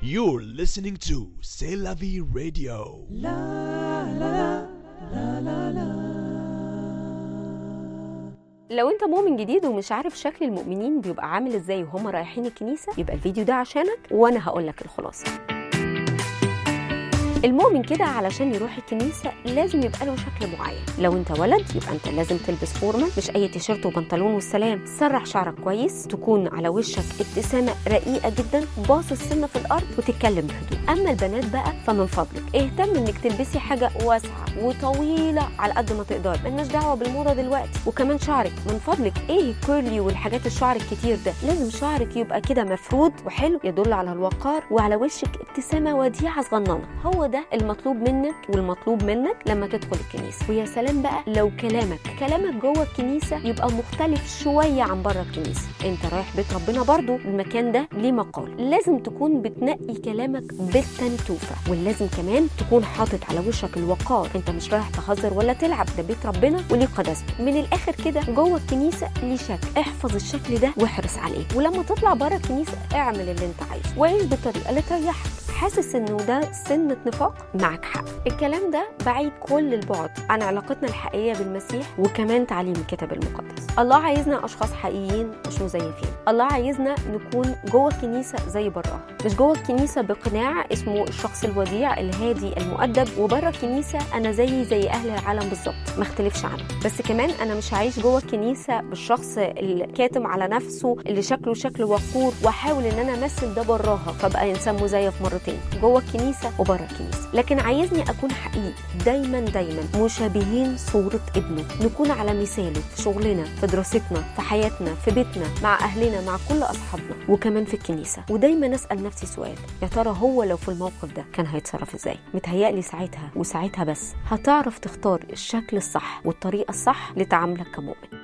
You're listening to C'est la vie radio. لو انت مؤمن جديد ومش عارف شكل المؤمنين بيبقى عامل ازاي وهم رايحين الكنيسه يبقى الفيديو ده عشانك وانا هقول لك الخلاصه المؤمن كده علشان يروح الكنيسة لازم يبقى له شكل معين لو انت ولد يبقى انت لازم تلبس فورمال مش اي تيشيرت وبنطلون والسلام تسرح شعرك كويس تكون على وشك ابتسامة رقيقة جدا باصص السنة في الارض وتتكلم بهدوء اما البنات بقى فمن فضلك اهتم انك تلبسي حاجة واسعة وطويلة على قد ما تقدر ملناش دعوة بالموضة دلوقتي وكمان شعرك من فضلك ايه الكيرلي والحاجات الشعر الكتير ده لازم شعرك يبقى كده مفرود وحلو يدل على الوقار وعلى وشك ابتسامة وديعة صغننة هو ده المطلوب منك والمطلوب منك لما تدخل الكنيسة ويا سلام بقى لو كلامك كلامك جوه الكنيسة يبقى مختلف شوية عن بره الكنيسة انت رايح بيت ربنا برضو المكان ده ليه مقال لازم تكون بتنقي كلامك بالتنتوفة ولازم كمان تكون حاطط على وشك الوقار انت مش رايح تهزر ولا تلعب ده بيت ربنا وليه قداسته من الاخر كده جوه الكنيسة ليه شكل احفظ الشكل ده واحرص عليه ولما تطلع بره الكنيسة اعمل اللي انت عايزه وعيش بالطريقة اللي تريحك حاسس انه ده سنة نفاق معك حق الكلام ده بعيد كل البعد عن علاقتنا الحقيقية بالمسيح وكمان تعليم الكتاب المقدس الله عايزنا اشخاص حقيقيين مش مزيفين الله عايزنا نكون جوه الكنيسة زي براها مش جوه الكنيسة بقناع اسمه الشخص الوديع الهادي المؤدب وبره الكنيسة انا زي زي اهل العالم بالظبط ما اختلفش عنه بس كمان انا مش عايش جوه الكنيسة بالشخص الكاتم على نفسه اللي شكله شكل وقور واحاول ان انا امثل ده براها فبقى انسان مزيف مرتين جوه الكنيسة وبره الكنيسة لكن عايزني اكون حقيقي دايما دايما مشابهين صورة ابنه نكون على مثاله في شغلنا في دراستنا في حياتنا في بيتنا مع اهلنا مع كل اصحابنا وكمان في الكنيسة ودايما اسال نفسي سؤال يا ترى هو لو في الموقف ده كان هيتصرف ازاي متهيألي ساعتها وساعتها بس هتعرف تختار الشكل الصح والطريقة الصح لتعاملك كمؤمن